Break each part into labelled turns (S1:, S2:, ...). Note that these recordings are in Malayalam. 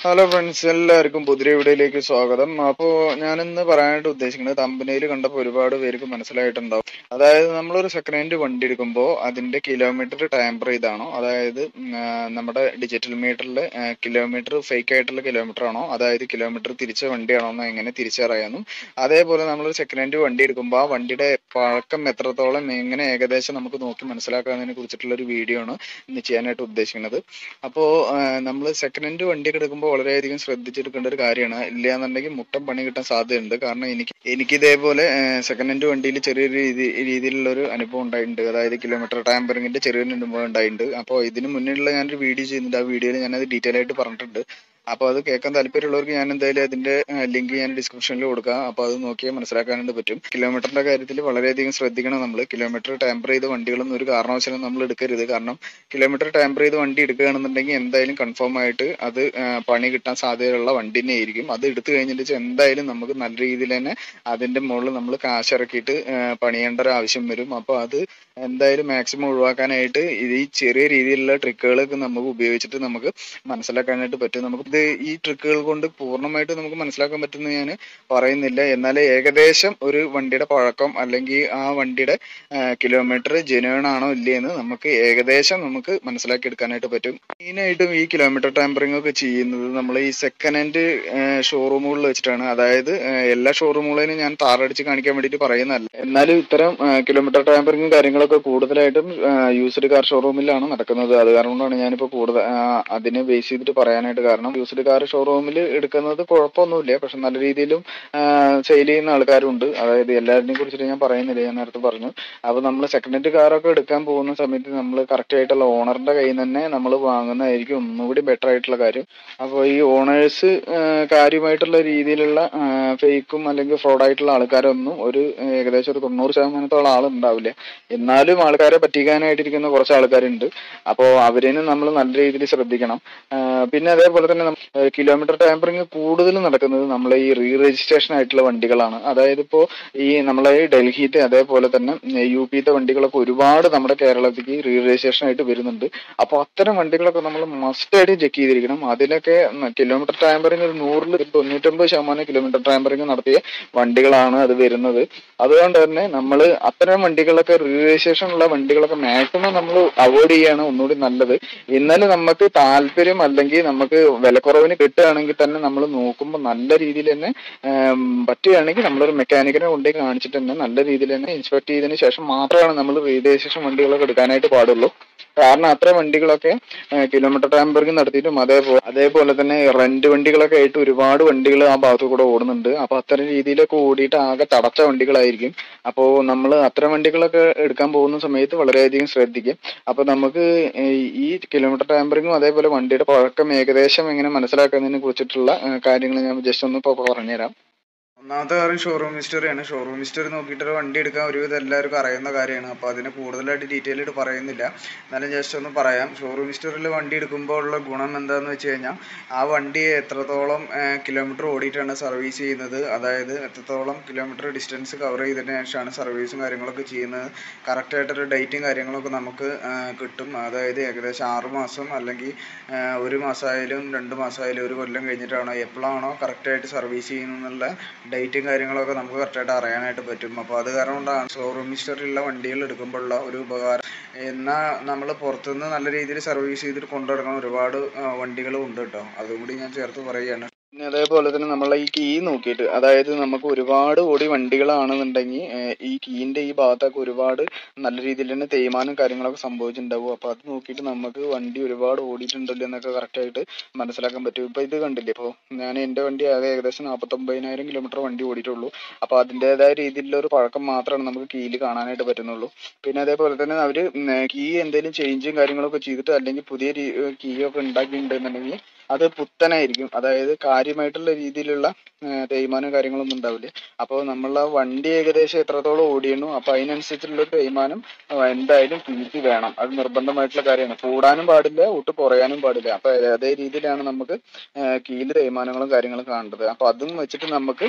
S1: ഹലോ ഫ്രണ്ട്സ് എല്ലാവർക്കും പുതിയ വീഡിയോയിലേക്ക് സ്വാഗതം അപ്പോൾ ഞാനിന്ന് പറയാനായിട്ട് ഉദ്ദേശിക്കുന്നത് തമ്പനയിൽ കണ്ടപ്പോൾ ഒരുപാട് പേർക്ക് മനസ്സിലായിട്ടുണ്ടാവും അതായത് നമ്മളൊരു സെക്കൻഡ് ഹാൻഡ് വണ്ടി എടുക്കുമ്പോൾ അതിന്റെ കിലോമീറ്റർ ടാമ്പർ ചെയ്താണോ അതായത് ഉം, ആ, നമ്മുടെ ഡിജിറ്റൽ മീറ്ററിൽ കിലോമീറ്റർ ഫേക്ക് ആയിട്ടുള്ള കിലോമീറ്റർ ആണോ അതായത് കിലോമീറ്റർ തിരിച്ച വണ്ടിയാണോ എന്ന് എങ്ങനെ തിരിച്ചറിയാനും അതേപോലെ നമ്മളൊരു സെക്കൻഡ് ഹാൻഡ് വണ്ടി എടുക്കുമ്പോൾ ആ വണ്ടിയുടെ പഴക്കം എത്രത്തോളം എങ്ങനെ ഏകദേശം നമുക്ക് നോക്കി മനസ്സിലാക്കാതിനെ കുറിച്ചിട്ടുള്ള ഒരു വീഡിയോ ആണ് ഇന്ന് ചെയ്യാനായിട്ട് ഉദ്ദേശിക്കുന്നത് അപ്പോൾ നമ്മൾ സെക്കൻഡ് ഹാൻഡ് വണ്ടിയൊക്കെ എടുക്കുമ്പോൾ വളരെയധികം ശ്രദ്ധിച്ചെടുക്കേണ്ട ഒരു കാര്യമാണ് ഇല്ലാന്നുണ്ടെങ്കിൽ മുട്ടം പണി കിട്ടാൻ സാധ്യതയുണ്ട് കാരണം എനിക്ക് എനിക്ക് ഇതേപോലെ സെക്കൻഡ് ഹാൻഡ് വണ്ടിയിൽ ചെറിയൊരു രീതി രീതിയിലുള്ള ഒരു അനുഭവം ഉണ്ടായിട്ടുണ്ട് അതായത് കിലോമീറ്റർ ടാമ്പറിങ്ങിന്റെ ചെറിയൊരു അനുഭവം ഉണ്ടായിട്ടുണ്ട് അപ്പോൾ ഇതിന് മുന്നിലുള്ള ഞാനൊരു വീഡിയോ ചെയ്യുന്നുണ്ട് ആ വീഡിയോയിൽ ഞാനത് ഡീറ്റെയിൽ ആയിട്ട് പറഞ്ഞിട്ടുണ്ട് അപ്പോൾ അത് കേൾക്കാൻ താല്പര്യമുള്ളവർക്ക് ഞാൻ എന്തായാലും അതിന്റെ ലിങ്ക് ഞാൻ ഡിസ്ക്രിപ്ഷനിൽ കൊടുക്കാം അപ്പോൾ അത് നോക്കിയാൽ മനസ്സിലാക്കാനായിട്ട് പറ്റും കിലോമീറ്ററിന്റെ കാര്യത്തിൽ വളരെയധികം ശ്രദ്ധിക്കണം നമ്മൾ കിലോമീറ്റർ ടാമ്പർ ചെയ്ത വണ്ടികളൊന്നും ഒരു കാരണവശാലും നമ്മൾ എടുക്കരുത് കാരണം കിലോമീറ്റർ ടാമ്പർ ചെയ്ത് വണ്ടി എടുക്കുകയാണെന്നുണ്ടെങ്കിൽ എന്തായാലും കൺഫേം ആയിട്ട് അത് ആ, പണി കിട്ടാൻ സാധ്യതയുള്ള വണ്ടി തന്നെ ആയിരിക്കും അത് എടുത്തു കഴിഞ്ഞിട്ട് വെച്ചാൽ എന്തായാലും നമുക്ക് നല്ല രീതിയിൽ തന്നെ അതിന്റെ മുകളിൽ നമ്മൾ കാശ് ഇറക്കിയിട്ട് ആ, പണിയേണ്ട ഒരു ആവശ്യം വരും അപ്പോൾ അത് എന്തായാലും മാക്സിമം ഒഴിവാക്കാനായിട്ട് ഇത് ഈ ചെറിയ രീതിയിലുള്ള ട്രിക്കുകളൊക്കെ നമുക്ക് ഉപയോഗിച്ചിട്ട് നമുക്ക് മനസ്സിലാക്കാനായിട്ട് പറ്റും നമുക്ക് ഇത് ഈ ട്രിക്കുകൾ കൊണ്ട് പൂർണ്ണമായിട്ട് നമുക്ക് മനസ്സിലാക്കാൻ പറ്റുന്ന ഞാൻ പറയുന്നില്ല എന്നാൽ ഏകദേശം ഒരു വണ്ടിയുടെ പഴക്കം അല്ലെങ്കിൽ ആ വണ്ടിയുടെ കിലോമീറ്റർ ജെനുവൺ ആണോ ഇല്ലയെന്ന് നമുക്ക് ഏകദേശം നമുക്ക് മനസ്സിലാക്കി എടുക്കാനായിട്ട് പറ്റും മെയിനായിട്ടും ഈ കിലോമീറ്റർ ടാമ്പറിംഗ് ഒക്കെ ചെയ്യുന്നത് നമ്മൾ ഈ സെക്കൻഡ് ഹാൻഡ് ഷോറൂമുകളിൽ വെച്ചിട്ടാണ് അതായത് ഏഹ്, എല്ലാ ഷോറൂമുകളെയും ഞാൻ താറടിച്ച് കാണിക്കാൻ വേണ്ടിയിട്ട് പറയുന്നതല്ല എന്നാലും ഇത്തരം കിലോമീറ്റർ ടാമ്പറിങ്ങും കാര്യങ്ങളൊക്കെ കൂടുതലായിട്ടും യൂസ്ഡ് കാർ ഷോറൂമിലാണ് നടക്കുന്നത് അത് കാരണം കൊണ്ടാണ് ഞാനിപ്പോൾ കൂടുതൽ ആ, അതിനെ ബേസ് ചെയ്തിട്ട് പറയാനായിട്ട് കാരണം യൂസ്ഡ് കാർ ഷോറൂമിൽ എടുക്കുന്നത് കുഴപ്പമൊന്നുമില്ല പക്ഷെ നല്ല രീതിയിലും സെയിൽ ചെയ്യുന്ന ആൾക്കാരുണ്ട് അതായത് എല്ലാവരിനെയും കുറിച്ചിട്ട് ഞാൻ പറയുന്നില്ല ഞാൻ നേരത്തെ പറഞ്ഞു അപ്പോൾ നമ്മൾ സെക്കൻഡ് ഹാൻഡ് കാറൊക്കെ എടുക്കാൻ പോകുന്ന സമയത്ത് നമ്മൾ കറക്റ്റ് ആയിട്ടുള്ള ഓണറിന്റെ കയ്യിൽ നിന്ന് തന്നെ നമ്മൾ വാങ്ങുന്നതായിരിക്കും ഒന്നുകൂടി ബെറ്റർ ആയിട്ടുള്ള കാര്യം അപ്പോൾ ഈ ഓണേഴ്സ് കാര്യമായിട്ടുള്ള രീതിയിലുള്ള ഫേക്കും അല്ലെങ്കിൽ ഫ്രോഡ് ആയിട്ടുള്ള ആൾക്കാരൊന്നും ഒരു ആ, ഏകദേശം ഒരു തൊണ്ണൂറ് ശതമാനത്തോളം ആളുണ്ടാവില്ല എന്നാലും ആൾക്കാരെ പറ്റിക്കാനായിട്ടിരിക്കുന്ന കുറച്ച് ആൾക്കാരുണ്ട് അപ്പോൾ അവരേനും നമ്മൾ നല്ല രീതിയിൽ ശ്രദ്ധിക്കണം ആ, പിന്നെ അതേപോലെ തന്നെ കിലോമീറ്റർ ടാമ്പറിങ് കൂടുതലും നടക്കുന്നത് നമ്മളെ ഈ റീ രജിസ്ട്രേഷൻ ആയിട്ടുള്ള വണ്ടികളാണ് അതായത് ഇപ്പോൾ ഈ നമ്മളെ ഈ ഡൽഹിത്തെ അതേപോലെ തന്നെ യു പിത്തെ വണ്ടികളൊക്കെ ഒരുപാട് നമ്മുടെ കേരളത്തിലേക്ക് റീ രജിസ്ട്രേഷൻ ആയിട്ട് വരുന്നുണ്ട് അപ്പോൾ അത്തരം വണ്ടികളൊക്കെ നമ്മൾ മസ്റ്റ് ആയിട്ട് ചെക്ക് ചെയ്തിരിക്കണം അതിലൊക്കെ കിലോമീറ്റർ ടാമ്പറിങ് ഒരു നൂറിൽ തൊണ്ണൂറ്റൊമ്പത് ശതമാനം കിലോമീറ്റർ ടാമ്പറിങ് നടത്തിയ വണ്ടികളാണ് അത് വരുന്നത് അതുകൊണ്ട് തന്നെ നമ്മൾ അത്തരം വണ്ടികളൊക്കെ റീ രജിസ്ട്രേഷൻ ഉള്ള വണ്ടികളൊക്കെ മാക്സിമം നമ്മൾ അവോയ്ഡ് ചെയ്യാണ് ഒന്നുകൂടി നല്ലത് എന്നാലും നമുക്ക് താല്പര്യം അല്ലെങ്കിൽ നമുക്ക് വിലക്കുറവിന് കിട്ടുകയാണെങ്കിൽ തന്നെ നമ്മൾ നോക്കുമ്പോൾ നല്ല രീതിയിൽ തന്നെ ഉം, പറ്റുകയാണെങ്കിൽ നമ്മളൊരു മെക്കാനിക്കിനെ കൊണ്ടുപോയി കാണിച്ചിട്ട് തന്നെ നല്ല രീതിയിൽ തന്നെ ഇൻസ്പെക്ട് ചെയ്തതിന് ശേഷം മാത്രമാണ് നമ്മൾ രജിസ്ട്രേഷൻ വണ്ടികളൊക്കെ എടുക്കാനായിട്ട് പാടുള്ളൂ കാരണം അത്തരം വണ്ടികളൊക്കെ കിലോമീറ്റർ ടാമ്പറിങ് നടത്തിയിട്ടും അതേപോലെ അതേപോലെ തന്നെ റെന്റ് വണ്ടികളൊക്കെ ആയിട്ട് ഒരുപാട് വണ്ടികൾ ആ ഭാഗത്തു കൂടെ ഓടുന്നുണ്ട് അപ്പൊ അത്തരം രീതിയിലൊക്കെ ഓടിയിട്ട് ആകെ തടച്ച വണ്ടികളായിരിക്കും അപ്പോൾ നമ്മൾ അത്തരം വണ്ടികളൊക്കെ എടുക്കാൻ പോകുന്ന സമയത്ത് വളരെയധികം ശ്രദ്ധിക്കും അപ്പൊ നമുക്ക് ഈ- ഈ കിലോമീറ്റർ ടാമ്പറിങ്ങും അതേപോലെ വണ്ടിയുടെ പഴക്കം ഏകദേശം എങ്ങനെ മനസ്സിലാക്കുന്നതിനെ കുറിച്ചിട്ടുള്ള കാര്യങ്ങൾ ഞാൻ ജസ്റ്റ് ഒന്ന് ഇപ്പോൾ പറഞ്ഞുതരാം ഒന്നാമത്തെ കാര്യം ഷോറൂം ഹിസ്റ്ററിയാണ് ഷോറൂം ഹിസ്റ്ററി നോക്കിയിട്ട് ഒരു വണ്ടി എടുക്കാൻ ഒരുവിധം എല്ലാവർക്കും അറിയുന്ന കാര്യമാണ് അപ്പോൾ അതിനെ കൂടുതലായിട്ട് ഡീറ്റെയിൽ ആയിട്ട് പറയുന്നില്ല എന്നാലും ജസ്റ്റ് ഒന്ന് പറയാം ഷോറൂം ഹിസ്റ്ററിയിൽ വണ്ടി എടുക്കുമ്പോൾ ഉള്ള ഗുണം എന്താണെന്ന് വെച്ച് കഴിഞ്ഞാൽ ആ വണ്ടി എത്രത്തോളം കിലോമീറ്റർ ഓടിയിട്ടാണ് സർവീസ് ചെയ്യുന്നത് അതായത് എത്രത്തോളം കിലോമീറ്റർ ഡിസ്റ്റൻസ് കവർ ചെയ്തതിന് ശേഷമാണ് സർവീസും കാര്യങ്ങളൊക്കെ ചെയ്യുന്നത് കറക്റ്റായിട്ടൊരു ഡേറ്റും കാര്യങ്ങളൊക്കെ നമുക്ക് ആ, കിട്ടും അതായത് ഏകദേശം ആറ് മാസം അല്ലെങ്കിൽ ആ, ഒരു മാസമായാലും രണ്ട് മാസമായാലും ഒരു കൊല്ലം കഴിഞ്ഞിട്ടാണോ എപ്പോഴാണോ കറക്റ്റായിട്ട് സർവീസ് ചെയ്യുന്നുള്ള ഡേറ്റും കാര്യങ്ങളൊക്കെ നമുക്ക് കറക്റ്റായിട്ട് അറിയാനായിട്ട് പറ്റും അപ്പോൾ അത് കാരണം കൊണ്ടാണ് ഷോറൂം ഹിസ്റ്ററിയുള്ള വണ്ടികൾ എടുക്കുമ്പോഴുള്ള ഒരു ഉപകാരം എന്നാൽ നമ്മൾ പുറത്തുനിന്ന് നല്ല രീതിയിൽ സർവീസ് ചെയ്തിട്ട് കൊണ്ടു നടക്കുന്ന ഒരുപാട് വണ്ടികളും ഉണ്ട് കേട്ടോ അതും കൂടി ഞാൻ ചേർത്ത് പറയുകയാണ് പിന്നെ അതേപോലെ തന്നെ നമ്മളെ ഈ കീ നോക്കിയിട്ട് അതായത് നമുക്ക് ഒരുപാട് ഓടി വണ്ടികളാണെന്നുണ്ടെങ്കിൽ ഏഹ് ഈ കീൻ്റെ ഈ ഭാഗത്തൊക്കെ ഒരുപാട് നല്ല രീതിയിൽ തന്നെ തേയ്മാനം കാര്യങ്ങളൊക്കെ സംഭവിച്ചിട്ടുണ്ടാവും അപ്പോൾ അത് നോക്കിയിട്ട് നമുക്ക് വണ്ടി ഒരുപാട് ഓടിയിട്ടുണ്ടല്ലോ എന്നൊക്കെ കറക്റ്റായിട്ട് മനസ്സിലാക്കാൻ പറ്റും ഇപ്പോൾ ഇത് കണ്ടില്ലേ ഇപ്പോൾ ഞാൻ എൻ്റെ വണ്ടി ആകെ ഏകദേശം നാൽപ്പത്തൊമ്പതിനായിരം കിലോമീറ്റർ വണ്ടി ഓടിയിട്ടുള്ളൂ അപ്പോൾ അതിൻ്റെതായ രീതിയിലുള്ള ഒരു പഴക്കം മാത്രമാണ് നമുക്ക് കീയിൽ കാണാനായിട്ട് പറ്റുന്നുള്ളൂ പിന്നെ അതേപോലെ തന്നെ അവർ കീ എന്തെങ്കിലും ചേഞ്ചും കാര്യങ്ങളൊക്കെ ചെയ്തിട്ട് അല്ലെങ്കിൽ പുതിയ കീ ഒക്കെ ഉണ്ടാക്കിയിട്ടുണ്ടെന്നുണ്ടെങ്കിൽ അത് പുത്തനായിരിക്കും അതായത് കാര്യമായിട്ടുള്ള രീതിയിലുള്ള ഏഹ് തേയ്മാനം കാര്യങ്ങളൊന്നും ഉണ്ടാവില്ല അപ്പോൾ നമ്മൾ ആ വണ്ടി ഏകദേശം എത്രത്തോളം ഓടിയണോ അപ്പോൾ അതിനനുസരിച്ചുള്ള തേയ്മാനം ആ, എന്തായാലും കീക്ക് വേണം അത് നിർബന്ധമായിട്ടുള്ള കാര്യമാണ് കൂടാനും പാടില്ല ഒട്ട് കുറയാനും പാടില്ല അപ്പോൾ അതേ രീതിയിലാണ് നമുക്ക് കീല് തേയ്മാനങ്ങളും കാര്യങ്ങളും കാണേണ്ടത് അപ്പോൾ അതും വെച്ചിട്ട് നമുക്ക്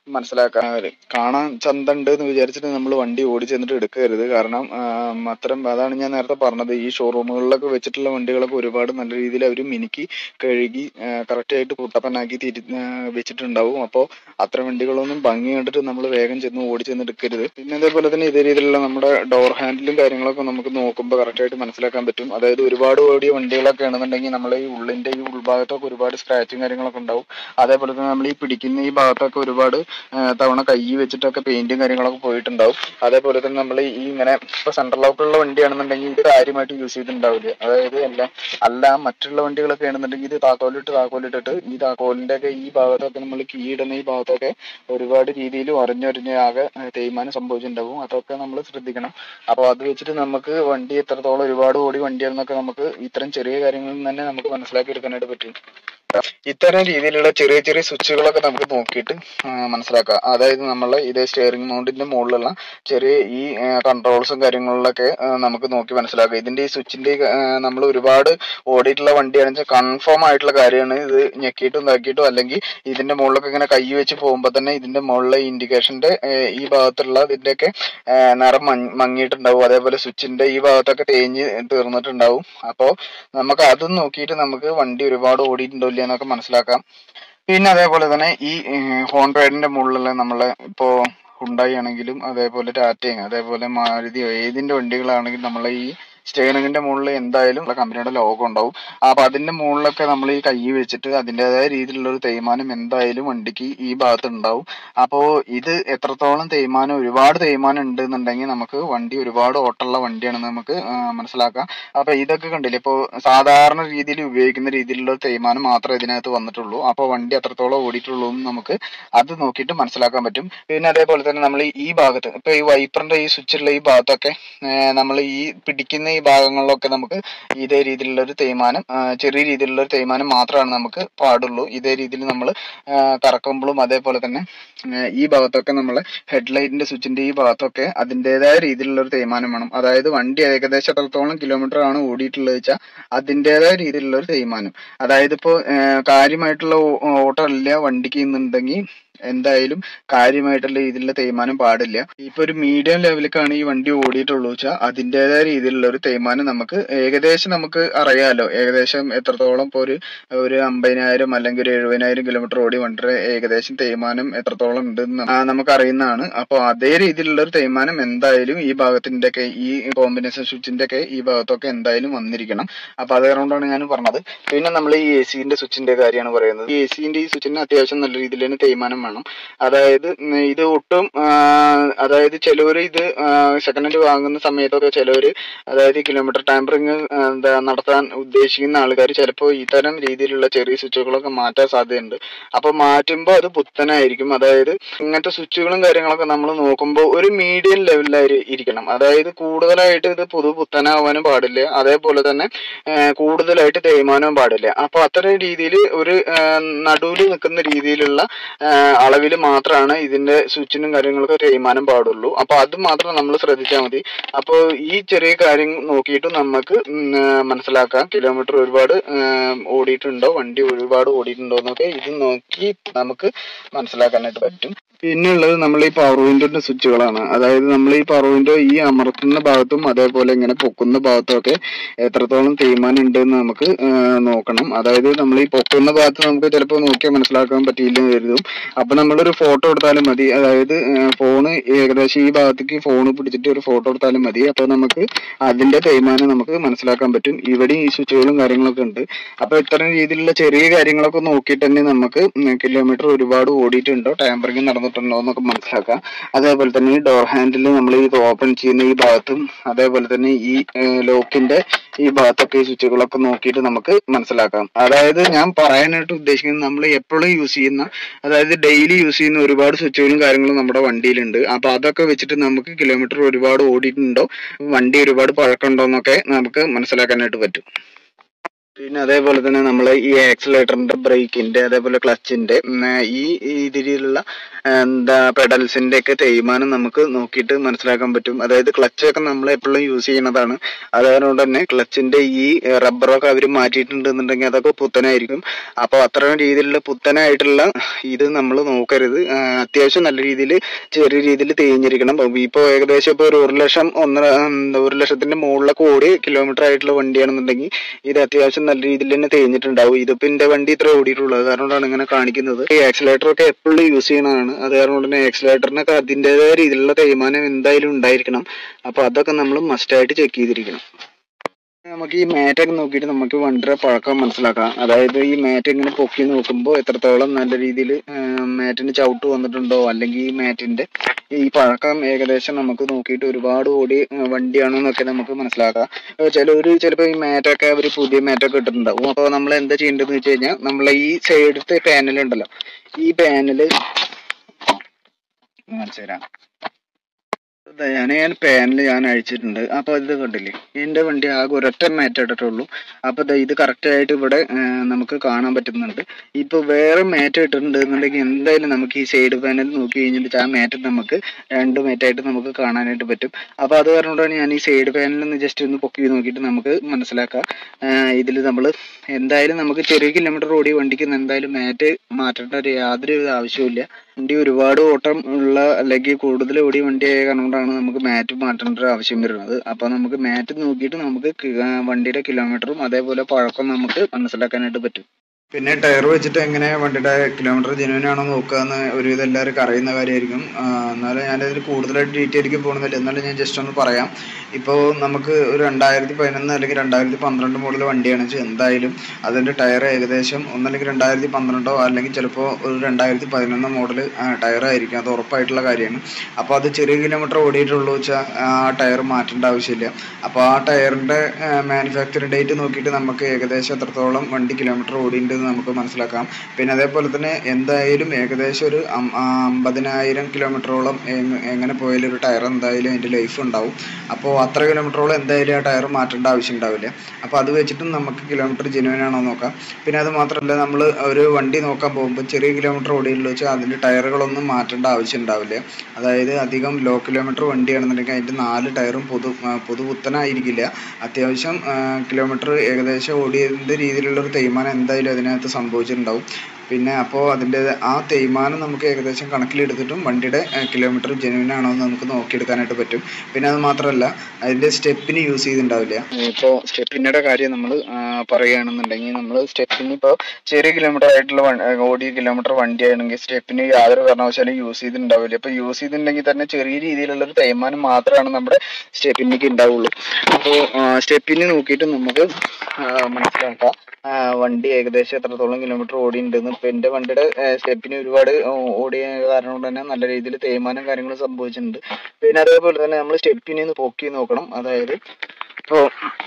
S1: മനസ്സിലാക്കാൻ കാണാൻ ചന്തണ്ട് എന്ന് വിചാരിച്ചിട്ട് നമ്മൾ വണ്ടി ഓടി ചെന്നിട്ട് എടുക്കരുത് കാരണം ആം, അത്തരം അതാണ് ഞാൻ നേരത്തെ പറഞ്ഞത് ഈ ഷോറൂമുകളിലൊക്കെ വെച്ചിട്ടുള്ള വണ്ടികളൊക്കെ ഒരുപാട് നല്ല രീതിയിൽ അവർ മിനുക്കി കഴുകി കറക്റ്റ് ആയിട്ട് കുട്ടപ്പനാക്കി തിരി ആ, വെച്ചിട്ടുണ്ടാവും അപ്പോൾ അത്തരം വണ്ടികളൊന്നും ഭംഗി കണ്ടിട്ട് നമ്മൾ വേഗം ചെന്ന് ഓടി ചെന്ന് എടുക്കരുത് പിന്നെ അതേപോലെ തന്നെ ഇതേ രീതിയിലുള്ള നമ്മുടെ ഡോർ ഹാൻഡിലും കാര്യങ്ങളൊക്കെ നമുക്ക് നോക്കുമ്പോൾ കറക്റ്റ് ആയിട്ട് മനസ്സിലാക്കാൻ പറ്റും അതായത് ഒരുപാട് ഓടിയ വണ്ടികളൊക്കെ ആണെന്നുണ്ടെങ്കിൽ നമ്മൾ ഈ ഉള്ളിന്റെ ഈ ഉൾഭാഗത്തൊക്കെ ഒരുപാട് സ്ക്രാച്ചും കാര്യങ്ങളൊക്കെ ഉണ്ടാവും അതേപോലെ തന്നെ നമ്മൾ ഈ പിടിക്കുന്ന ഈ ഭാഗത്തൊക്കെ ഒരുപാട് ആ, തവണ കൈ വെച്ചിട്ടൊക്കെ പെയിന്റും കാര്യങ്ങളൊക്കെ പോയിട്ടുണ്ടാവും അതേപോലെ തന്നെ നമ്മൾ ഈ ഇങ്ങനെ ഇപ്പൊ സെൻട്രൽ ലോക്കുള്ള വണ്ടിയാണെന്നുണ്ടെങ്കിൽ ഇത് കാര്യമായിട്ട് യൂസ് ചെയ്തിട്ടുണ്ടാവില്ല അതായത് അല്ല അല്ല മറ്റുള്ള വണ്ടികളൊക്കെ ആണെന്നുണ്ടെങ്കിൽ ഇത് താക്കോലിട്ട് താക്കോലിട്ടിട്ട് ഈ താക്കോലിന്റെ ഒക്കെ ഈ ഭാഗത്തൊക്കെ നമ്മൾ കീ ഇടുന്ന ഈ ഭാഗത്തൊക്കെ ഒരുപാട് രീതിയിൽ ഉറഞ്ഞൊരിഞ്ഞ് ആകെ ആ, തേയ്മാനം സംഭവിച്ചിട്ടുണ്ടാവും അതൊക്കെ നമ്മൾ ശ്രദ്ധിക്കണം അപ്പോൾ അത് വെച്ചിട്ട് നമുക്ക് വണ്ടി എത്രത്തോളം ഒരുപാട് ഓടി വണ്ടിയാണെന്നൊക്കെ നമുക്ക് ഇത്തരം ചെറിയ കാര്യങ്ങളിൽ നിന്ന് തന്നെ നമുക്ക് മനസ്സിലാക്കി എടുക്കാനായിട്ട് പറ്റും ഇത്തരം രീതിയിലുള്ള ചെറിയ ചെറിയ സ്വിച്ചുകളൊക്കെ നമുക്ക് നോക്കിയിട്ട് ആ, മനസ്സിലാക്കാം അതായത് നമ്മൾ ഇത് സ്റ്റിയറിംഗ് മൗണ്ടിന്റെ മുകളിലുള്ള ചെറിയ ഈ കൺട്രോൾസും കാര്യങ്ങളിലൊക്കെ ആ, നമുക്ക് നോക്കി മനസ്സിലാക്കാം ഇതിന്റെ ഈ സ്വിച്ചിന്റെ നമ്മൾ ഒരുപാട് ഓടിയിട്ടുള്ള വണ്ടിയാണെന്ന് വെച്ചാൽ കൺഫേം ആയിട്ടുള്ള കാര്യമാണ് ഇത് ഞെക്കിയിട്ടും ഇതാക്കിയിട്ടും അല്ലെങ്കിൽ ഇതിന്റെ മുകളിലൊക്കെ ഇങ്ങനെ കൈ വെച്ച് പോകുമ്പോൾ തന്നെ ഇതിന്റെ മുകളിലെ ഇൻഡിക്കേഷന്റെ ഈ ഭാഗത്തുള്ള ഇതിന്റെയൊക്കെ ആ, നിറം മങ്ങ- മങ്ങിയിട്ടുണ്ടാവും അതേപോലെ സ്വിച്ചിന്റെ ഈ ഭാഗത്തൊക്കെ തേഞ്ഞ് തീർന്നിട്ടുണ്ടാവും അപ്പോൾ നമുക്ക് അതും നോക്കിയിട്ട് നമുക്ക് വണ്ടി ഒരുപാട് ഓടിയിട്ടുണ്ടോ ഇല്ല എന്നൊക്കെ മനസ്സിലാക്കാം പിന്നെ അതേപോലെ തന്നെ ഈ ഹോൺ പാഡിന്റെ മുകളിലുള്ള നമ്മളെ ഇപ്പോ ഹുണ്ടായി ആണെങ്കിലും അതേപോലെ ടാറ്റയും അതേപോലെ മാരുതിയോ ഏതിന്റെ വണ്ടികളാണെങ്കിലും നമ്മളെ ഈ സ്റ്റെയറിംഗിന്റെ മുകളിൽ എന്തായാലും നമ്മളെ കമ്പനിയുടെ ലോഗോ ഉണ്ടാവും അപ്പൊ അതിന്റെ മുകളിലൊക്കെ നമ്മൾ ഈ കൈ വെച്ചിട്ട് അതിൻ്റെതായ രീതിയിലുള്ള ഒരു തേയ്മാനം എന്തായാലും വണ്ടിക്ക് ഈ ഭാഗത്ത് ഉണ്ടാവും അപ്പോൾ ഇത് എത്രത്തോളം തേയ്മാനം ഒരുപാട് തേയ്മാനം ഉണ്ട് എന്നുണ്ടെങ്കിൽ നമുക്ക് വണ്ടി ഒരുപാട് ഓട്ടമുള്ള വണ്ടിയാണെന്ന് നമുക്ക് ആ, മനസ്സിലാക്കാം അപ്പൊ ഇതൊക്കെ കണ്ടില്ലേ ഇപ്പോൾ സാധാരണ രീതിയിൽ ഉപയോഗിക്കുന്ന രീതിയിലുള്ള ഒരു തേയ്മാനം മാത്രമേ ഇതിനകത്ത് വന്നിട്ടുള്ളൂ അപ്പോൾ വണ്ടി എത്രത്തോളം ഓടിയിട്ടുള്ളൂ എന്ന് നമുക്ക് അത് നോക്കിയിട്ട് മനസ്സിലാക്കാൻ പറ്റും പിന്നെ അതേപോലെ തന്നെ നമ്മൾ ഈ ഭാഗത്ത് ഇപ്പൊ ഈ വൈപ്പറിന്റെ ഈ സ്വിച്ചുള്ള ഈ ഭാഗത്തൊക്കെ നമ്മൾ ഈ പിടിക്കുന്ന ഈ ഭാഗങ്ങളിലൊക്കെ നമുക്ക് ഇതേ രീതിയിലുള്ള ഒരു തേയ്മാനം ആ, ചെറിയ രീതിയിലുള്ള ഒരു തേയ്മാനം മാത്രമാണ് നമുക്ക് പാടുള്ളൂ ഇതേ രീതിയിൽ നമ്മൾ കറക്കുമ്പോഴും അതേപോലെ തന്നെ ആ, ഈ ഭാഗത്തൊക്കെ നമ്മൾ ഹെഡ്ലൈറ്റിന്റെ സ്വിച്ചിന്റെ ഈ ഭാഗത്തൊക്കെ അതിൻ്റെതായ രീതിയിലുള്ള ഒരു തേയ്മാനം വേണം അതായത് വണ്ടി ഏകദേശം എത്രത്തോളം കിലോമീറ്റർ ആണ് ഓടിയിട്ടുള്ളത് വെച്ചാൽ അതിൻ്റെതായ രീതിയിലുള്ള ഒരു തേയ്മാനം അതായത് ഇപ്പോൾ കാര്യമായിട്ടുള്ള ഓ- ഓട്ടമില്ല വണ്ടിക്ക് എന്നുണ്ടെങ്കിൽ എന്തായാലും കാര്യമായിട്ടുള്ള രീതിയിലുള്ള തേയ്മാനം പാടില്ല ഇപ്പൊ ഒരു മീഡിയം ലെവലിലേക്കാണ് ഈ വണ്ടി ഓടിയിട്ടുള്ളൂ വെച്ചാൽ അതിൻ്റെതായ രീതിയിലുള്ള ഒരു തേയ്മാനം നമുക്ക് ഏകദേശം നമുക്ക് അറിയാലോ ഏകദേശം എത്രത്തോളം ഇപ്പോൾ ഒരു ഒരു അമ്പതിനായിരം അല്ലെങ്കിൽ ഒരു എഴുപതിനായിരം കിലോമീറ്റർ ഓടി വണ്ടിയുടെ ഏകദേശം തേയ്മാനം എത്രത്തോളം ഉണ്ടെന്ന് ആ, നമുക്ക് അറിയുന്നതാണ് അപ്പോൾ അതേ രീതിയിലുള്ള ഒരു തേയ്മാനം എന്തായാലും ഈ ഭാഗത്തിന്റെ ഒക്കെ ഈ കോമ്പിനേഷൻ സ്വിച്ചിന്റെ ഒക്കെ ഈ ഭാഗത്തൊക്കെ എന്തായാലും വന്നിരിക്കണം അപ്പൊ അത് കാരണമാണ് ഞാൻ പറഞ്ഞത് പിന്നെ നമ്മൾ ഈ എ സിന്റെ സ്വിച്ചിന്റെ കാര്യമാണ് പറയുന്നത് ഈ എ സിന്റെ ഈ സ്വിച്ചിന് അത്യാവശ്യം നല്ല രീതിയിൽ തന്നെ തേയ്മാനം വേണം അതായത് ഉം, ഇത് ഒട്ടും ആ, അതായത് ചിലവര് ഇത് സെക്കൻഡ് ഹാൻഡ് വാങ്ങുന്ന സമയത്തൊക്കെ ചിലവര് അതായത് കിലോമീറ്റർ ടാമ്പറിങ് എന്താ നടത്താൻ ഉദ്ദേശിക്കുന്ന ആൾക്കാർ ചിലപ്പോൾ ഇത്തരം രീതിയിലുള്ള ചെറിയ സ്വിച്ചുകളൊക്കെ മാറ്റാൻ സാധ്യതയുണ്ട് അപ്പൊ മാറ്റുമ്പോൾ അത് പുത്തനായിരിക്കും അതായത് ഇങ്ങനത്തെ സ്വിച്ചുകളും കാര്യങ്ങളൊക്കെ നമ്മൾ നോക്കുമ്പോൾ ഒരു മീഡിയം ലെവലിലായി ഇരിക്കണം അതായത് കൂടുതലായിട്ട് ഇത് പുതു പുത്തനാവാനും പാടില്ല അതേപോലെ തന്നെ ആ, കൂടുതലായിട്ട് തേയ്മാനവും പാടില്ല അപ്പൊ അത്തരം രീതിയിൽ ഒരു നടുവിൽ നിൽക്കുന്ന രീതിയിലുള്ള അളവിൽ മാത്രമാണ് ഇതിന്റെ സ്വിച്ചിനും കാര്യങ്ങളൊക്കെ തേയ്മാനം പാടുള്ളൂ അപ്പൊ അത് മാത്രം നമ്മൾ ശ്രദ്ധിച്ചാൽ മതി അപ്പോൾ ഈ ചെറിയ കാര്യം നോക്കിയിട്ട് നമുക്ക് ഉം, ആ, മനസ്സിലാക്കാം കിലോമീറ്റർ ഒരുപാട് ആ, ഓടിയിട്ടുണ്ടോ വണ്ടി ഒരുപാട് ഓടിയിട്ടുണ്ടോ എന്നൊക്കെ ഇത് നോക്കി നമുക്ക് മനസ്സിലാക്കാനായിട്ട് പറ്റും പിന്നെ ഉള്ളത് നമ്മൾ ഈ പവർ വിൻഡോന്റെ സ്വിച്ചുകളാണ് അതായത് നമ്മൾ ഈ പവർ വിൻഡോ ഈ അമർത്തുന്ന ഭാഗത്തും അതേപോലെ ഇങ്ങനെ പൊക്കുന്ന ഭാഗത്തും ഒക്കെ എത്രത്തോളം തേയ്മാനം ഉണ്ട് എന്ന് നമുക്ക് ആ, നോക്കണം അതായത് നമ്മൾ ഈ പൊക്കുന്ന ഭാഗത്ത് നമുക്ക് ചിലപ്പോൾ നോക്കിയാൽ മനസ്സിലാക്കാൻ പറ്റിയില്ലെന്ന് കരുതും അപ്പൊ നമ്മളൊരു ഫോട്ടോ എടുത്താലും മതി അതായത് ഫോണ് ഏകദേശം ഈ ഭാഗത്തേക്ക് ഫോൺ പിടിച്ചിട്ട് ഒരു ഫോട്ടോ എടുത്താലും മതി അപ്പൊ നമുക്ക് അതിന്റെ തേയ്മാനം നമുക്ക് മനസ്സിലാക്കാൻ പറ്റും ഇവിടെയും ഈ സ്വിച്ചുകളും കാര്യങ്ങളൊക്കെ ഉണ്ട് അപ്പൊ ഇത്തരം രീതിയിലുള്ള ചെറിയ കാര്യങ്ങളൊക്കെ നോക്കിയിട്ട് തന്നെ നമുക്ക് കിലോമീറ്റർ ഒരുപാട് ഓടിയിട്ടുണ്ടോ ടാമ്പറിങ് നടന്നിട്ടുണ്ടോ എന്നൊക്കെ മനസ്സിലാക്കാം അതേപോലെ തന്നെ ഈ ഡോർ ഹാൻഡിൽ നമ്മൾ ഇത് ഓപ്പൺ ചെയ്യുന്ന ഈ ഭാഗത്തും അതേപോലെ തന്നെ ഈ ലോക്കിന്റെ ഈ ഭാഗത്തൊക്കെ ഈ സ്വിച്ചുകളൊക്കെ നോക്കിയിട്ട് നമുക്ക് മനസ്സിലാക്കാം അതായത് ഞാൻ പറയാനായിട്ട് ഉദ്ദേശിക്കുന്നത് നമ്മൾ എപ്പോഴും യൂസ് ചെയ്യുന്ന അതായത് ഡെയിലി യൂസ് ചെയ്യുന്ന ഒരുപാട് സ്വിച്ചുകളും കാര്യങ്ങളും നമ്മുടെ വണ്ടിയിലുണ്ട് അപ്പൊ അതൊക്കെ വെച്ചിട്ട് നമുക്ക് കിലോമീറ്റർ ഒരുപാട് ഓടിയിട്ടുണ്ടോ വണ്ടി ഒരുപാട് പഴക്കമുണ്ടോ എന്നൊക്കെ നമുക്ക് മനസ്സിലാക്കാനായിട്ട് പറ്റും പിന്നെ അതേപോലെ തന്നെ നമ്മൾ ഈ ആക്സിലേറ്ററിന്റെ ബ്രേക്കിന്റെ അതേപോലെ ക്ലച്ചിന്റെ ഈ ഈ രീതിയിലുള്ള എന്താ പെഡൽസിന്റെ ഒക്കെ തേയ്മാനം നമുക്ക് നോക്കിയിട്ട് മനസ്സിലാക്കാൻ പറ്റും അതായത് ക്ലച്ചൊക്കെ നമ്മൾ എപ്പോഴും യൂസ് ചെയ്യുന്നതാണ് അതുകൊണ്ട് തന്നെ ക്ലച്ചിന്റെ ഈ റബ്ബറൊക്കെ അവർ മാറ്റിയിട്ടുണ്ടെന്നുണ്ടെങ്കിൽ അതൊക്കെ പുത്തനായിരിക്കും അപ്പോൾ അത്തരം രീതിയിലുള്ള പുത്തനായിട്ടുള്ള ഇത് നമ്മൾ നോക്കരുത് ആ, അത്യാവശ്യം നല്ല രീതിയിൽ ചെറിയ രീതിയിൽ തേഞ്ഞിരിക്കണം ഇപ്പോൾ ഏകദേശം ഇപ്പോൾ ഒരു ഒരു ലക്ഷം ഒന്നര ഉം, ഒരു ലക്ഷത്തിന്റെ മുകളിലൊക്കെ ഓടി കിലോമീറ്റർ ആയിട്ടുള്ള വണ്ടിയാണെന്നുണ്ടെങ്കിൽ ഇത് അത്യാവശ്യം നല്ല രീതിയിൽ തന്നെ തേഞ്ഞിട്ടുണ്ടാവും ഇതിപ്പോ എന്റെ വണ്ടി ഇത്ര ഓടിയിട്ടുള്ളത് അതുകൊണ്ടാണ് ഇങ്ങനെ കാണിക്കുന്നത് ഈ ആക്സിലേറ്റർ ഒക്കെ എപ്പോഴും യൂസ് ചെയ്യണതാണ് അത് കാരണം തന്നെ ആക്സിലേറ്ററിനൊക്കെ അതിൻ്റെതായ രീതിയിലുള്ള തേയ്മാനം എന്തായാലും ഉണ്ടായിരിക്കണം അപ്പൊ അതൊക്കെ നമ്മൾ മസ്റ്റായിട്ട് ചെക്ക് ചെയ്തിരിക്കണം നമുക്ക് ഈ മാറ്റൊക്കെ നോക്കിയിട്ട് നമുക്ക് വണ്ടിയുടെ പഴക്കം മനസ്സിലാക്കാം അതായത് ഈ മാറ്റ് ഇങ്ങനെ പൊക്കി നോക്കുമ്പോൾ എത്രത്തോളം നല്ല രീതിയിൽ മാറ്റിന് ചവിട്ട് വന്നിട്ടുണ്ടോ അല്ലെങ്കിൽ ഈ മാറ്റിന്റെ ഈ പഴക്കം ഏകദേശം നമുക്ക് നോക്കിയിട്ട് ഒരുപാട് ഓടി വണ്ടിയാണോ എന്നൊക്കെ നമുക്ക് മനസ്സിലാക്കാം ചിലവർ ചിലപ്പോൾ ഈ മാറ്റൊക്കെ അവർ പുതിയ മാറ്റൊക്കെ ഇട്ടിട്ടുണ്ടാവും അപ്പോൾ നമ്മൾ എന്താ ചെയ്യേണ്ടതെന്ന് വെച്ച് കഴിഞ്ഞാൽ നമ്മളെ ഈ സൈഡത്തെ പാനൽ ഉണ്ടല്ലോ ഈ പാനൽ കാണിച്ചു തരാം ദാ ഞാൻ ഞാൻ പാനൽ ഞാൻ അഴിച്ചിട്ടുണ്ട് അപ്പൊ ഇത് കണ്ടില്ലേ എന്റെ വണ്ടി ആകെ ഒരൊറ്റ മാറ്റ് ഇട്ടിട്ടുള്ളൂ അപ്പൊ ദാ ഇത് കറക്റ്റ് ആയിട്ട് ഇവിടെ ആ, നമുക്ക് കാണാൻ പറ്റുന്നുണ്ട് ഇപ്പൊ വേറെ മാറ്റ് ഇട്ടിട്ടുണ്ട് എന്നുണ്ടെങ്കിൽ എന്തായാലും നമുക്ക് ഈ സൈഡ് പാനൽ നോക്കി കഴിഞ്ഞിട്ട് ആ മാറ്റ് നമുക്ക് രണ്ട് മാറ്റായിട്ട് നമുക്ക് കാണാനായിട്ട് പറ്റും അപ്പൊ അത് കാരണമാണ് ഞാൻ ഈ സൈഡ് പാനൽ ഒന്ന് ജസ്റ്റ് ഒന്ന് പൊക്കി നോക്കിയിട്ട് നമുക്ക് മനസ്സിലാക്കാം ഇതിൽ നമ്മൾ എന്തായാലും നമുക്ക് ചെറിയ കിലോമീറ്റർ ഓടിയ വണ്ടിക്ക് എന്തായാലും മാറ്റ് മാറ്റേണ്ട ഒരു യാതൊരു വിധ ആവശ്യവുമില്ല വണ്ടി ഒരുപാട് ഓട്ടം ഉള്ള അല്ലെങ്കിൽ കൂടുതൽ ഓടിയ വണ്ടി ആയ കാരണം കൊണ്ടാണ് നമുക്ക് മാറ്റ് മാറ്റേണ്ട ഒരു ആവശ്യം വരുന്നത് അപ്പൊ നമുക്ക് മാറ്റ് നോക്കിയിട്ട് നമുക്ക് കി- ആ വണ്ടിയുടെ കിലോമീറ്ററും അതേപോലെ പഴക്കം നമുക്ക് മനസ്സിലാക്കാനായിട്ട് പറ്റും പിന്നെ ടയർ വെച്ചിട്ട് എങ്ങനെ വണ്ടിയുടെ കിലോമീറ്റർ ജെനുവിൻ ആണോ നോക്കുക എന്ന് ഒരുവിധം എല്ലാവർക്കും അറിയുന്ന കാര്യമായിരിക്കും ആ, എന്നാലും ഞാനതിൽ കൂടുതലായിട്ട് ഡീറ്റെയിലേക്ക് പോകുന്നില്ല എന്നാലും ഞാൻ ജസ്റ്റ് ഒന്ന് പറയാം ഇപ്പോൾ നമുക്ക് ഒരു രണ്ടായിരത്തി പതിനൊന്ന് അല്ലെങ്കിൽ രണ്ടായിരത്തി പന്ത്രണ്ട് മോഡൽ വണ്ടിയാണ് വെച്ചാൽ എന്തായാലും അതിൻ്റെ ടയർ ഏകദേശം ഒന്നല്ലെങ്കിൽ രണ്ടായിരത്തി പന്ത്രണ്ടോ അല്ലെങ്കിൽ ചിലപ്പോൾ ഒരു രണ്ടായിരത്തി പതിനൊന്ന് മോഡൽ ടയർ ആയിരിക്കും അത് ഉറപ്പായിട്ടുള്ള കാര്യമാണ് അപ്പോൾ അത് ചെറിയ കിലോമീറ്റർ ഓടിയിട്ടുള്ളൂ വെച്ചാൽ ആ ടയർ മാറ്റേണ്ട ആവശ്യമില്ല അപ്പോൾ ആ ടയറിൻ്റെ മാനുഫാക്ചറിംഗ് ഡേറ്റ് നോക്കിയിട്ട് നമുക്ക് ഏകദേശം എത്രത്തോളം വണ്ടി കിലോമീറ്റർ ഓടിയിട്ടുണ്ടെന്ന് നമുക്ക് മനസ്സിലാക്കാം പിന്നെ അതേപോലെ തന്നെ എന്തായാലും ഏകദേശം ഒരു അം- ആ അമ്പതിനായിരം കിലോമീറ്ററോളം എങ്- എങ്ങനെ പോയാലും ഒരു ടയർ എന്തായാലും അതിൻ്റെ ലൈഫ് ഉണ്ടാവും അപ്പോൾ അത്ര കിലോമീറ്ററോളം എന്തായാലും ആ ടയർ മാറ്റേണ്ട ആവശ്യം ഉണ്ടാവില്ല അപ്പോൾ അത് വെച്ചിട്ടും നമുക്ക് കിലോമീറ്റർ ജെനുവൻ ആണോ നോക്കാം പിന്നെ അത് മാത്രമല്ല നമ്മൾ ഒരു വണ്ടി നോക്കാൻ പോകുമ്പോൾ ചെറിയ കിലോമീറ്റർ ഓടിയുള്ളൂ വെച്ചാൽ അതിൻ്റെ ടയറുകളൊന്നും മാറ്റേണ്ട ആവശ്യം ഉണ്ടാവില്ല അതായത് അധികം ലോ കിലോമീറ്റർ വണ്ടിയാണെന്നുണ്ടെങ്കിൽ അതിൻ്റെ നാല് ടയറും പുതു ആ, പുതുപുത്തനായിരിക്കില്ല അത്യാവശ്യം കിലോമീറ്റർ ഏകദേശം ഓടിയതിൻ്റെ രീതിയിലുള്ള ഒരു തേയ്മാനം എന്തായാലും അതിനകത്ത് സംഭവിച്ചിട്ടുണ്ടാവും പിന്നെ അപ്പോൾ അതിൻ്റെ ആ തേയ്മാനം നമുക്ക് ഏകദേശം കണക്കിലെടുത്തിട്ടും വണ്ടിയുടെ കിലോമീറ്റർ ജെനുവിൻ ആണോ എന്ന് നമുക്ക് നോക്കിയെടുക്കാനായിട്ട് പറ്റും പിന്നെ അത് മാത്രമല്ല അതിൻ്റെ സ്റ്റെപ്പിന് യൂസ് ചെയ്തിട്ടുണ്ടാവില്ല ഇപ്പോൾ സ്റ്റെപ്പിൻ്റെ കാര്യം നമ്മൾ പറയുകയാണെന്നുണ്ടെങ്കിൽ നമ്മൾ സ്റ്റെപ്പിന് ഇപ്പോൾ ചെറിയ കിലോമീറ്റർ ആയിട്ടുള്ള വൺ- ആ, ഓടിയ കിലോമീറ്റർ വണ്ടിയാണെങ്കിൽ സ്റ്റെപ്പിന് യാതൊരു കാരണവശാലും യൂസ് ചെയ്തിട്ടുണ്ടാവില്ല അപ്പോൾ യൂസ് ചെയ്തിട്ടുണ്ടെങ്കിൽ തന്നെ ചെറിയ രീതിയിലുള്ള ഒരു തേയ്മാനം മാത്രമാണ് നമ്മുടെ സ്റ്റെപ്പിനേക്ക് ഉണ്ടാവുള്ളൂ അപ്പോൾ സ്റ്റെപ്പിന് നോക്കിയിട്ട് നമുക്ക് ആ, മനസ്സിലാക്കാം ആ, വണ്ടി ഏകദേശം എത്രത്തോളം കിലോമീറ്റർ ഓടിയിട്ടുണ്ടെന്ന് ഇപ്പം എൻ്റെ വണ്ടിയുടെ സ്റ്റെപ്പിന് ഒരുപാട് ഓ- ഓടിയ കാരണം കൊണ്ട് തന്നെ നല്ല രീതിയിൽ തേയ്മാനം കാര്യങ്ങളും സംഭവിച്ചിട്ടുണ്ട് പിന്നെ അതേപോലെ തന്നെ നമ്മൾ സ്റ്റെപ്പിനെ ഒന്ന് പൊക്കി നോക്കണം അതായത് ഇപ്പോൾ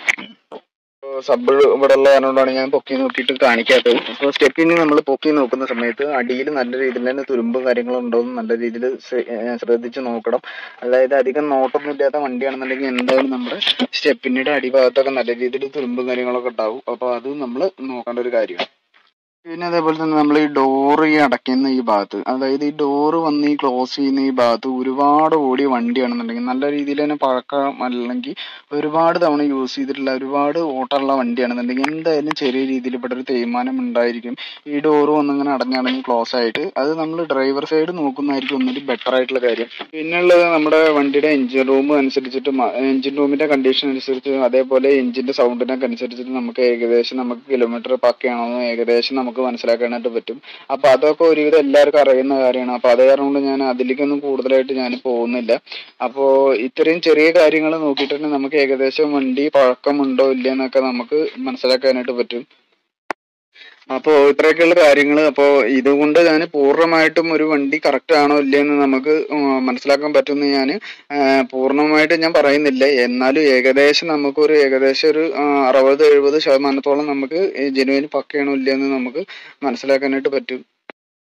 S1: സബ് ഇവിടെ ഉള്ള കാരണം കൊണ്ടാണ് ഞാൻ പൊക്കി നോക്കിയിട്ട് കാണിക്കാത്തത് അപ്പോൾ സ്റ്റെപ്പിന് നമ്മൾ പൊക്കി നോക്കുന്ന സമയത്ത് അടിയിൽ നല്ല രീതിയിൽ തന്നെ തുരുമ്പും കാര്യങ്ങളും ഉണ്ടോ എന്ന് നല്ല രീതിയിൽ ശ്രദ്ധിച്ച് നോക്കണം അതായത് അധികം നോട്ടൊന്നും ഇല്ലാത്ത വണ്ടിയാണെന്നുണ്ടെങ്കിൽ എന്തായാലും നമ്മുടെ സ്റ്റെപ്പിൻ്റെ അടിഭാഗത്തൊക്കെ നല്ല രീതിയിൽ തുരുമ്പും കാര്യങ്ങളൊക്കെ ഉണ്ടാവും അപ്പോൾ അത് നമ്മൾ നോക്കേണ്ട ഒരു കാര്യമാണ് പിന്നെ അതേപോലെ തന്നെ നമ്മൾ ഈ ഡോറ് ഈ അടയ്ക്കുന്ന ഈ ഭാഗത്ത് അതായത് ഈ ഡോറ് വന്ന് ഈ ക്ലോസ് ചെയ്യുന്ന ഈ ഭാഗത്ത് ഒരുപാട് ഓടിയ വണ്ടിയാണെന്നുണ്ടെങ്കിൽ നല്ല രീതിയിൽ തന്നെ പഴക്കം അല്ലെങ്കിൽ ഒരുപാട് തവണ യൂസ് ചെയ്തിട്ടുള്ള ഒരുപാട് ഓട്ടമുള്ള വണ്ടിയാണെന്നുണ്ടെങ്കിൽ എന്തായാലും ചെറിയ രീതിയിൽ ഇവിടെ ഒരു തേയ്മാനം ഉണ്ടായിരിക്കും ഈ ഡോറ് വന്നിങ്ങനെ അടഞ്ഞടഞ്ഞ് ക്ലോസ് ആയിട്ട് അത് നമ്മൾ ഡ്രൈവർ സൈഡ് നോക്കുന്നതായിരിക്കും ഒന്നുകൂടി ബെറ്റർ ആയിട്ടുള്ള കാര്യം പിന്നെ ഉള്ളത് നമ്മുടെ വണ്ടിയുടെ എഞ്ചിൻ റൂം അനുസരിച്ചിട്ട് എഞ്ചിൻ റൂമിന്റെ കണ്ടീഷൻ അനുസരിച്ച് അതേപോലെ എഞ്ചിന്റെ സൗണ്ടിനൊക്കെ അനുസരിച്ചിട്ട് നമുക്ക് ഏകദേശം നമുക്ക് കിലോമീറ്റർ പക്കയാണോ എന്ന് ഏകദേശം നമുക്ക് മനസ്സിലാക്കാനായിട്ട് പറ്റും അപ്പൊ അതൊക്കെ ഒരുവിധം എല്ലാവർക്കും അറിയുന്ന കാര്യമാണ് അപ്പൊ അത് കാരണം കൊണ്ട് ഞാൻ അതിലേക്കൊന്നും കൂടുതലായിട്ട് ഞാൻ പോകുന്നില്ല അപ്പോ ഇത്രയും ചെറിയ കാര്യങ്ങൾ നോക്കിയിട്ട് തന്നെ നമുക്ക് ഏകദേശം വണ്ടി പഴക്കമുണ്ടോ ഇല്ലയെന്നൊക്കെ നമുക്ക് മനസ്സിലാക്കാനായിട്ട് പറ്റും അപ്പോൾ ഇത്രയൊക്കെയുള്ള കാര്യങ്ങൾ അപ്പോൾ ഇതുകൊണ്ട് ഞാൻ പൂർണ്ണമായിട്ടും ഒരു വണ്ടി കറക്റ്റ് ആണോ ഇല്ലയെന്ന് നമുക്ക് ഉം, മനസ്സിലാക്കാൻ പറ്റുമെന്ന് ഞാൻ പൂർണ്ണമായിട്ട് ഞാൻ പറയുന്നില്ല എന്നാലും ഏകദേശം നമുക്കൊരു ഏകദേശം ഒരു ആ, അറുപത് എഴുപത് ശതമാനത്തോളം നമുക്ക് ജെനുവിന് പക്കയാണോ ഇല്ലയെന്ന് നമുക്ക് മനസ്സിലാക്കാനായിട്ട് പറ്റും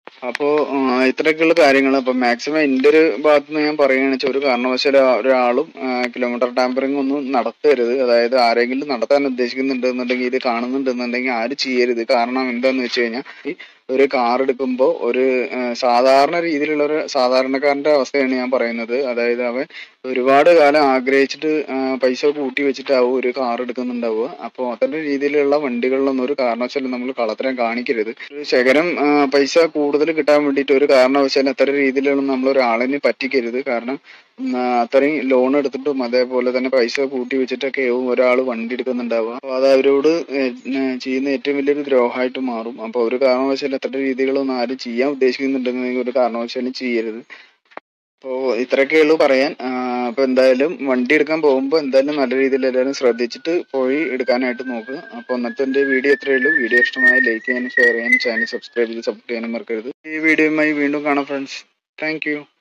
S1: അപ്പോൾ ഇത്രയൊക്കെയുള്ള കാര്യങ്ങൾ അപ്പോൾ മാക്സിമം എൻ്റെ ഒരു ഭാഗത്ത് നിന്ന് ഞാൻ പറയുകയാണെന്ന് വെച്ചാൽ ഒരു കാരണവശാലും ഒരാളും കിലോമീറ്റർ ടാമ്പറിംഗ് ഒന്നും നടത്തരുത് അതായത് ആരെങ്കിലും നടത്താൻ ഉദ്ദേശിക്കുന്നുണ്ടെന്നുണ്ടെങ്കിൽ ഇത് കാണുന്നുണ്ടെന്നുണ്ടെങ്കിൽ ആരും ചെയ്യരുത് കാരണം എന്താണെന്ന് വെച്ച് കഴിഞ്ഞാൽ ഈ ഒരു കാർ എടുക്കുമ്പോൾ ഒരു ആ, സാധാരണ രീതിയിലുള്ള ഒരു സാധാരണക്കാരൻ്റെ അവസ്ഥയാണ് ഞാൻ പറയുന്നത് അതായത് അവൻ ഒരുപാട് കാലം ആഗ്രഹിച്ചിട്ട് ആ, പൈസ കൂട്ടി വെച്ചിട്ടാവും ഒരു കാർ എടുക്കുന്നുണ്ടാവുക അപ്പോൾ അത്തരം രീതിയിലുള്ള വണ്ടികളിലൊന്നും ഒരു കാരണവശാലും നമ്മൾ കള്ളത്തരം കാണിക്കരുത് ഒരു ശകലം ആ, പൈസ കൂടുതൽ കിട്ടാൻ വേണ്ടിയിട്ട് ഒരു കാരണവശാലും അത്തരം രീതിയിലുള്ള നമ്മൾ ഒരാളിനെ പറ്റിക്കരുത് കാരണം ഉം, ആ, അത്രയും ലോൺ എടുത്തിട്ടും അതേപോലെ തന്നെ പൈസ കൂട്ടി വെച്ചിട്ടൊക്കെ ആവും ഒരാൾ വണ്ടി എടുക്കുന്നുണ്ടാവുക അപ്പോൾ അത് അവരോട് ഏ, ഏ, ചെയ്യുന്ന ഏറ്റവും വലിയൊരു ദ്രോഹമായിട്ട് മാറും അപ്പോൾ ഒരു കാരണവശാലും അത്തരം രീതികളൊന്നും ആരും ചെയ്യാൻ ഉദ്ദേശിക്കുന്നുണ്ടെങ്കിൽ ഒരു കാരണവശാലും ചെയ്യരുത് അപ്പോൾ ഇത്രയൊക്കെ ഉള്ളൂ പറയാൻ അപ്പോൾ എന്തായാലും വണ്ടി എടുക്കാൻ പോകുമ്പോൾ എന്തായാലും നല്ല രീതിയിൽ എല്ലാവരും ശ്രദ്ധിച്ചിട്ട് പോയി എടുക്കാനായിട്ട് നോക്കുക അപ്പോൾ ഇന്നത്തെ എൻ്റെ വീഡിയോ ഇത്രയേ ഉള്ളൂ വീഡിയോ ഇഷ്ടമായി ലൈക്ക് ചെയ്യാനും ഷെയർ ചെയ്യാനും ചാനൽ സബ്സ്ക്രൈബ് ചെയ്ത് സപ്പോർട്ട് ചെയ്യാനും മറക്കരുത് ഈ വീഡിയോയുമായി വീണ്ടും കാണാം ഫ്രണ്ട്സ് താങ്ക്